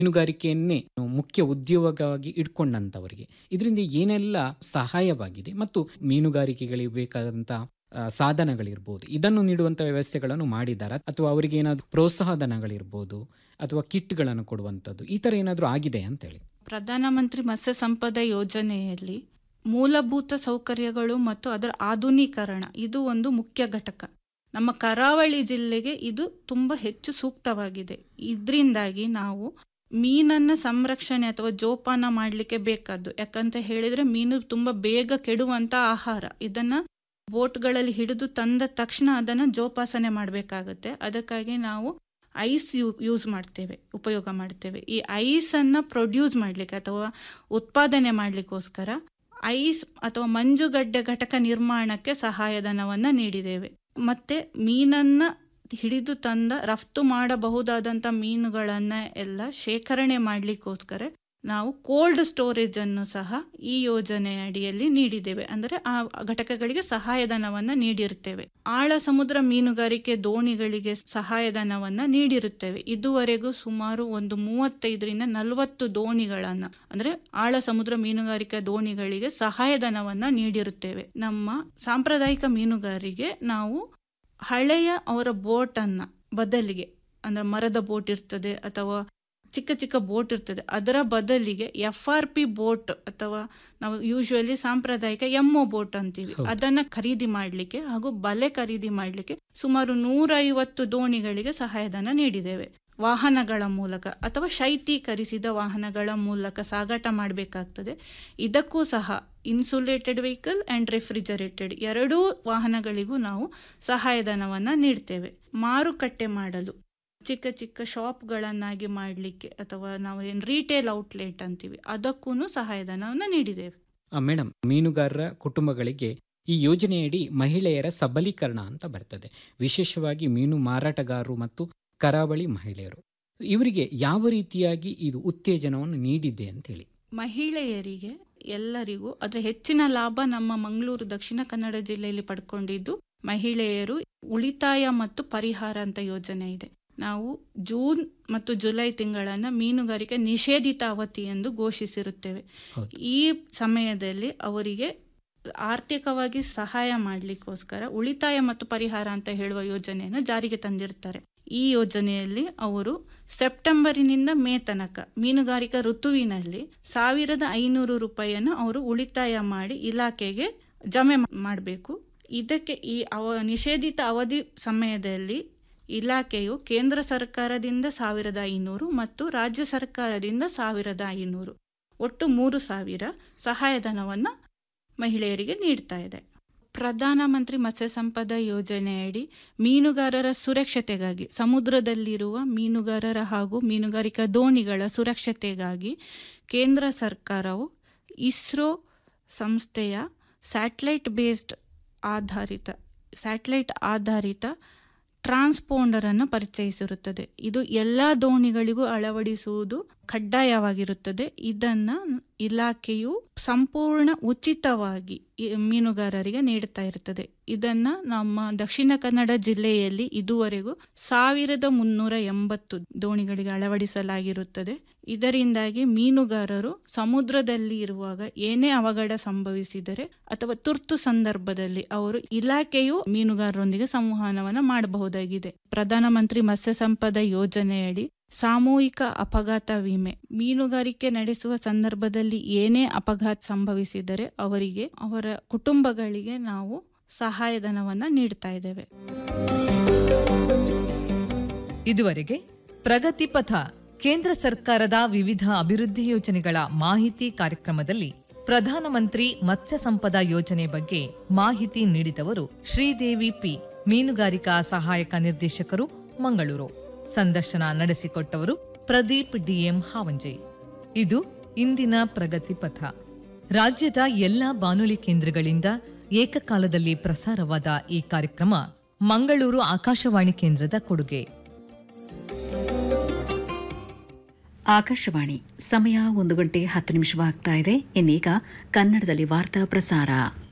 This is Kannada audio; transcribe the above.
ಮೀನುಗಾರಿಕೆಯನ್ನೇ ಮುಖ್ಯ ಉದ್ಯೋಗವಾಗಿ ಇಟ್ಕೊಂಡಂತವರಿಗೆ ಇದರಿಂದ ಏನೆಲ್ಲ ಸಹಾಯವಾಗಿದೆ ಮತ್ತು ಮೀನುಗಾರಿಕೆಗಳಿಗೆ ಬೇಕಾದಂತ ಆ, ಸಾಧನಗಳಿರ್ಬೋದು ಇದನ್ನು ನೀಡುವಂತ ವ್ಯವಸ್ಥೆಗಳನ್ನು ಮಾಡಿದಾರ ಅಥವಾ ಅವರಿಗೆ ಏನಾದ್ರು ಪ್ರೋತ್ಸಾಹಧನಗಳಿರ್ಬೋದು ಅಥವಾ ಕಿಟ್ಗಳನ್ನು ಕೊಡುವಂಥದ್ದು ಈ ತರ ಏನಾದರೂ ಆಗಿದೆ ಅಂತ ಹೇಳಿ ಪ್ರಧಾನಮಂತ್ರಿ ಮತ್ಸ್ಯ ಸಂಪದ ಯೋಜನೆಯಲ್ಲಿ ಮೂಲಭೂತ ಸೌಕರ್ಯಗಳು ಮತ್ತು ಅದರ ಆಧುನೀಕರಣ ಇದು ಒಂದು ಮುಖ್ಯ ಘಟಕ ನಮ್ಮ ಕರಾವಳಿ ಜಿಲ್ಲೆಗೆ ಇದು ತುಂಬ ಹೆಚ್ಚು ಸೂಕ್ತವಾಗಿದೆ ಇದರಿಂದಾಗಿ ನಾವು ಮೀನನ್ನ ಸಂರಕ್ಷಣೆ ಅಥವಾ ಜೋಪಾನ ಮಾಡಲಿಕ್ಕೆ ಬೇಕಾದ್ದು ಯಾಕಂತ ಹೇಳಿದ್ರೆ ಮೀನು ತುಂಬ ಬೇಗ ಕೆಡುವಂತ ಆಹಾರ ಇದನ್ನ ಬೋಟ್ಗಳಲ್ಲಿ ಹಿಡಿದು ತಂದ ತಕ್ಷಣ ಅದನ್ನು ಜೋಪಾಸನೆ ಮಾಡಬೇಕಾಗುತ್ತೆ ಅದಕ್ಕಾಗಿ ನಾವು ಐಸ್ ಯೂ ಯೂಸ್ ಮಾಡ್ತೇವೆ ಉಪಯೋಗ ಮಾಡ್ತೇವೆ ಈ ಐಸನ್ನು ಪ್ರೊಡ್ಯೂಸ್ ಮಾಡಲಿಕ್ಕೆ ಅಥವಾ ಉತ್ಪಾದನೆ ಮಾಡಲಿಕ್ಕೋಸ್ಕರ ಐಸ್ ಅಥವಾ ಮಂಜುಗಡ್ಡೆ ಘಟಕ ನಿರ್ಮಾಣಕ್ಕೆ ಸಹಾಯಧನವನ್ನು ನೀಡಿದ್ದೇವೆ ಮತ್ತೆ ಮೀನನ್ನ ಹಿಡಿದು ತಂದ ರಫ್ತು ಮಾಡಬಹುದಾದಂಥ ಮೀನುಗಳನ್ನು ಎಲ್ಲ ಶೇಖರಣೆ ಮಾಡಲಿಕ್ಕೋಸ್ಕರ ನಾವು ಕೋಲ್ಡ್ ಸ್ಟೋರೇಜ್ ಅನ್ನು ಸಹ ಈ ಯೋಜನೆಯ ಅಡಿಯಲ್ಲಿ ನೀಡಿದ್ದೇವೆ ಅಂದರೆ ಆ ಘಟಕಗಳಿಗೆ ಸಹಾಯಧನವನ್ನು ನೀಡಿರುತ್ತೇವೆ ಆಳ ಸಮುದ್ರ ಮೀನುಗಾರಿಕೆ ದೋಣಿಗಳಿಗೆ ಸಹಾಯಧನವನ್ನು ನೀಡಿರುತ್ತೇವೆ ಇದುವರೆಗೂ ಸುಮಾರು ಒಂದು ಮೂವತ್ತೈದರಿಂದ ನಲವತ್ತು ದೋಣಿಗಳನ್ನು ಅಂದರೆ ಆಳ ಸಮುದ್ರ ಮೀನುಗಾರಿಕೆ ದೋಣಿಗಳಿಗೆ ಸಹಾಯಧನವನ್ನು ನೀಡಿರುತ್ತೇವೆ ನಮ್ಮ ಸಾಂಪ್ರದಾಯಿಕ ಮೀನುಗಾರಿಗೆ ನಾವು ಹಳೆಯ ಅವರ ಬೋಟನ್ನು ಬದಲಿಗೆ ಅಂದರೆ ಮರದ ಬೋಟ್ ಇರ್ತದೆ ಅಥವಾ ಚಿಕ್ಕ ಚಿಕ್ಕ ಬೋಟ್ ಇರ್ತದೆ ಅದರ ಬದಲಿಗೆ ಎಫ್ ಆರ್ ಪಿ ಬೋಟ್ ಅಥವಾ ನಾವು ಯೂಶುವಲಿ ಸಾಂಪ್ರದಾಯಿಕ ಎಮ್ಮೊ ಬೋಟ್ ಅಂತೀವಿ ಹೌದು. ಅದನ್ನ ಖರೀದಿ ಮಾಡಲಿಕ್ಕೆ ಹಾಗೂ ಬಲೆ ಖರೀದಿ ಮಾಡಲಿಕ್ಕೆ ಸುಮಾರು ನೂರೈವತ್ತು ದೋಣಿಗಳಿಗೆ ಸಹಾಯಧನ ನೀಡಿದ್ದೇವೆ ವಾಹನಗಳ ಮೂಲಕ ಅಥವಾ ಶೈತ್ಯೀಕರಿಸಿದ ವಾಹನಗಳ ಮೂಲಕ ಸಾಗಾಟ ಮಾಡಬೇಕಾಗ್ತದೆ ಇದಕ್ಕೂ ಸಹ ಇನ್ಸುಲೇಟೆಡ್ ವೆಹಿಕಲ್ ಆ್ಯಂಡ್ ರೆಫ್ರಿಜರೇಟೆಡ್ ಎರಡೂ ವಾಹನಗಳಿಗೂ ನಾವು ಸಹಾಯಧನವನ್ನು ನೀಡ್ತೇವೆ ಮಾರುಕಟ್ಟೆ ಮಾಡಲು ಚಿಕ್ಕ ಚಿಕ್ಕ ಶಾಪ್ಗಳನ್ನಾಗಿ ಮಾಡಲಿಕ್ಕೆ ಅಥವಾ ನಾವು ಏನು ರಿಟೇಲ್ ಔಟ್ಲೆಟ್ ಅಂತೀವಿ ಅದಕ್ಕೂ ಸಹಾಯಧನವನ್ನು ನೀಡಿದ್ದೇವೆ ಮೇಡಮ್ ಮೀನುಗಾರರ ಕುಟುಂಬಗಳಿಗೆ ಈ ಯೋಜನೆಯಡಿ ಮಹಿಳೆಯರ ಸಬಲೀಕರಣ ಅಂತ ಬರ್ತದೆ ವಿಶೇಷವಾಗಿ ಮೀನು ಮಾರಾಟಗಾರರು ಮತ್ತು ಕರಾವಳಿ ಮಹಿಳೆಯರು ಇವರಿಗೆ ಯಾವ ರೀತಿಯಾಗಿ ಇದು ಉತ್ತೇಜನವನ್ನು ನೀಡಿದೆ ಅಂತ ಹೇಳಿ ಮಹಿಳೆಯರಿಗೆ ಎಲ್ಲರಿಗೂ ಅದರ ಹೆಚ್ಚಿನ ಲಾಭ ನಮ್ಮ ಮಂಗಳೂರು ದಕ್ಷಿಣ ಕನ್ನಡ ಜಿಲ್ಲೆಯಲ್ಲಿ ಪಡ್ಕೊಂಡಿದ್ದು ಮಹಿಳೆಯರು ಉಳಿತಾಯ ಮತ್ತು ಪರಿಹಾರ ಅಂತ ಯೋಜನೆ ಇದೆ ನಾವು ಜೂನ್ ಮತ್ತು ಜುಲೈ ತಿಂಗಳನ್ನು ಮೀನುಗಾರಿಕೆ ನಿಷೇಧಿತ ಅವಧಿ ಎಂದು ಘೋಷಿಸಿರುತ್ತೇವೆ ಹೌದು. ಈ ಸಮಯದಲ್ಲಿ ಅವರಿಗೆ ಆರ್ಥಿಕವಾಗಿ ಸಹಾಯ ಮಾಡಲಿಕ್ಕೋಸ್ಕರ ಉಳಿತಾಯ ಮತ್ತು ಪರಿಹಾರ ಅಂತ ಹೇಳುವ ಯೋಜನೆಯನ್ನು ಜಾರಿಗೆ ತಂದಿರ್ತಾರೆ ಈ ಯೋಜನೆಯಲ್ಲಿ ಅವರು ಸೆಪ್ಟೆಂಬರಿನಿಂದ ಮೇ ತನಕ ಮೀನುಗಾರಿಕಾ ಋತುವಿನಲ್ಲಿ ಸಾವಿರದ ಐನೂರು ರೂಪಾಯಿಯನ್ನು ಅವರು ಉಳಿತಾಯ ಮಾಡಿ ಇಲಾಖೆಗೆ ಜಮೆ ಮಾಡಬೇಕು ಇದಕ್ಕೆ ಈ ಅವ ನಿಷೇಧಿತ ಅವಧಿ ಸಮಯದಲ್ಲಿ ಇಲಾಖೆಯು ಕೇಂದ್ರ ಸರ್ಕಾರದಿಂದ ಸಾವಿರದ ಐನೂರು ಮತ್ತು ರಾಜ್ಯ ಸರ್ಕಾರದಿಂದ ಸಾವಿರದ ಐನೂರು ಒಟ್ಟು ಮೂರು ಸಾವಿರ ಸಹಾಯಧನವನ್ನು ಮಹಿಳೆಯರಿಗೆ ನೀಡ್ತಾ ಇದೆ ಪ್ರಧಾನಮಂತ್ರಿ ಮತ್ಸ್ಯ ಸಂಪದ ಯೋಜನೆಯಡಿ ಮೀನುಗಾರರ ಸುರಕ್ಷತೆಗಾಗಿ ಸಮುದ್ರದಲ್ಲಿರುವ ಮೀನುಗಾರರ ಹಾಗೂ ಮೀನುಗಾರಿಕಾ ದೋಣಿಗಳ ಸುರಕ್ಷತೆಗಾಗಿ ಕೇಂದ್ರ ಸರ್ಕಾರವು ಇಸ್ರೋ ಸಂಸ್ಥೆಯ ಸ್ಯಾಟಲೈಟ್ ಬೇಸ್ಡ್ ಆಧಾರಿತ ಸ್ಯಾಟಲೈಟ್ ಆಧಾರಿತ ಟ್ರಾನ್ಸ್ಪೋಂಡರನ್ನು ಪರಿಚಯಿಸಿರುತ್ತದೆ ಇದು ಎಲ್ಲ ದೋಣಿಗಳಿಗೂ ಅಳವಡಿಸುವುದು ಕಡ್ಡಾಯವಾಗಿರುತ್ತದೆ ಇದನ್ನು ಇಲಾಖೆಯು ಸಂಪೂರ್ಣ ಉಚಿತವಾಗಿ ಈ ಮೀನುಗಾರರಿಗೆ ನೀಡುತ್ತಾ ಇರುತ್ತದೆ ಇದನ್ನ ನಮ್ಮ ದಕ್ಷಿಣ ಕನ್ನಡ ಜಿಲ್ಲೆಯಲ್ಲಿ ಇದುವರೆಗೂ ಸಾವಿರದ ಮುನ್ನೂರ ಎಂಬತ್ತು ದೋಣಿಗಳಿಗೆ ಅಳವಡಿಸಲಾಗಿರುತ್ತದೆ ಇದರಿಂದಾಗಿ ಮೀನುಗಾರರು ಸಮುದ್ರದಲ್ಲಿ ಇರುವಾಗ ಏನೇ ಅವಘಡ ಸಂಭವಿಸಿದರೆ ಅಥವಾ ತುರ್ತು ಸಂದರ್ಭದಲ್ಲಿ ಅವರು ಇಲಾಖೆಯು ಮೀನುಗಾರರೊಂದಿಗೆ ಸಂವಹನವನ್ನು ಮಾಡಬಹುದಾಗಿದೆ ಪ್ರಧಾನಮಂತ್ರಿ ಮತ್ಸ್ಯ ಸಂಪದ ಯೋಜನೆಯಡಿ ಸಾಮೂಹಿಕ ಅಪಘಾತ ವಿಮೆ ಮೀನುಗಾರಿಕೆ ನಡೆಸುವ ಸಂದರ್ಭದಲ್ಲಿ ಏನೇ ಅಪಘಾತ ಸಂಭವಿಸಿದರೆ ಅವರಿಗೆ ಅವರ ಕುಟುಂಬಗಳಿಗೆ ನಾವು ಸಹಾಯಧನವನ್ನು ನೀಡ್ತಾ ಇದ್ದೇವೆ ಇದುವರೆಗೆ ಪ್ರಗತಿ ಪಥ ಕೇಂದ್ರ ಸರ್ಕಾರದ ವಿವಿಧ ಅಭಿವೃದ್ಧಿ ಯೋಜನೆಗಳ ಮಾಹಿತಿ ಕಾರ್ಯಕ್ರಮದಲ್ಲಿ ಪ್ರಧಾನಮಂತ್ರಿ ಮತ್ಸ್ಯ ಸಂಪದ ಯೋಜನೆ ಬಗ್ಗೆ ಮಾಹಿತಿ ನೀಡಿದವರು ಶ್ರೀದೇವಿ ಪಿ ಮೀನುಗಾರಿಕಾ ಸಹಾಯಕ ನಿರ್ದೇಶಕರು ಮಂಗಳೂರು ಸಂದರ್ಶನ ನಡೆಸಿಕೊಟ್ಟವರು ಪ್ರದೀಪ್ ಡಿಎಂ ಹಾವಂಜೆ ಇದು ಇಂದಿನ ಪ್ರಗತಿ ಪಥ ರಾಜ್ಯದ ಎಲ್ಲಾ ಬಾನುಲಿ ಕೇಂದ್ರಗಳಿಂದ ಏಕಕಾಲದಲ್ಲಿ ಪ್ರಸಾರವಾದ ಈ ಕಾರ್ಯಕ್ರಮ ಮಂಗಳೂರು ಆಕಾಶವಾಣಿ ಕೇಂದ್ರದ ಕೊಡುಗೆ ಆಕಾಶವಾಣಿ ಸಮಯ ಒಂದು ಗಂಟೆ ಹತ್ತು ನಿಮಿಷವಾಗ್ತಾ ಇದೆ ಇನ್ನೀಗ ಕನ್ನಡದಲ್ಲಿ ವಾರ್ತಾ ಪ್ರಸಾರ